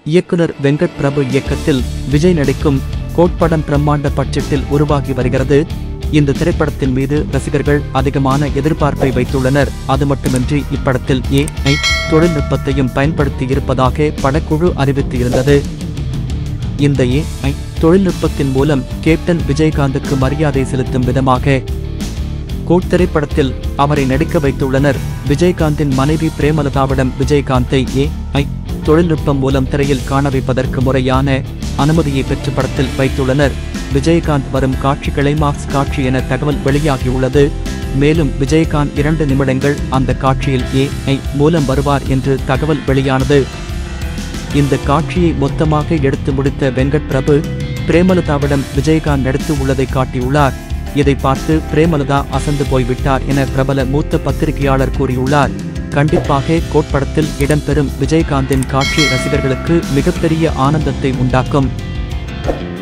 இயக்குனர் வெங்கட் பிரபு இயக்கத்தில் விஜய் நடிக்கும் கோட்படம் பிரம்மாண்ட பட்ஜெட்டில் உருவாகி வருகிறது இந்த திரைப்படத்தின் மீது ரசிகர்கள் அதிகமான எதிர்பார்ப்பை வைத்துள்ளனர் அது மட்டுமின்றி இப்படத்தில் ஏஐ தொழில்நுட்பத்தையும் பயன்படுத்தி இருப்பதாக படக்குழு அறிவித்து இருந்தது இந்த ஏஐ தொழில்நுட்பத்தின் மூலம் கேப்டன் விஜயகாந்துக்கு மரியாதை செலுத்தும் விதமாக கோட் திரைப்படத்தில் அவரை நடிக்க வைத்துள்ளனர் விஜயகாந்தின் மனைவி பிரேமலதாவிடம் விஜயகாந்தை ஏஐ தொழில்நுட்பம் மூலம் திரையில் காண வைப்பதற்கு முறையான அனுமதியை பெற்று படத்தில் வைத்துள்ளனர் விஜயகாந்த் வரும் காட்சி கிளைமாக்ஸ் காட்சி என தகவல் வெளியாகியுள்ளது மேலும் விஜயகாந்த் இரண்டு நிமிடங்கள் அந்த காட்சியில் ஏஐ மூலம் வருவார் என்று தகவல் வெளியானது இந்த காட்சியை மொத்தமாக எடுத்து முடித்த வெங்கட் பிரபு பிரேமலதாவிடம் விஜயகாந்த் நடித்து உள்ளதை காட்டியுள்ளார் இதை பார்த்து பிரேமலதா அசந்து போய்விட்டார் என பிரபல மூத்த பத்திரிகையாளர் கூறியுள்ளார் கண்டிப்பாக கோட்படத்தில் இடம்பெறும் விஜயகாந்தின் காட்சி ரசிகர்களுக்கு மிகப்பெரிய ஆனந்தத்தை உண்டாக்கும்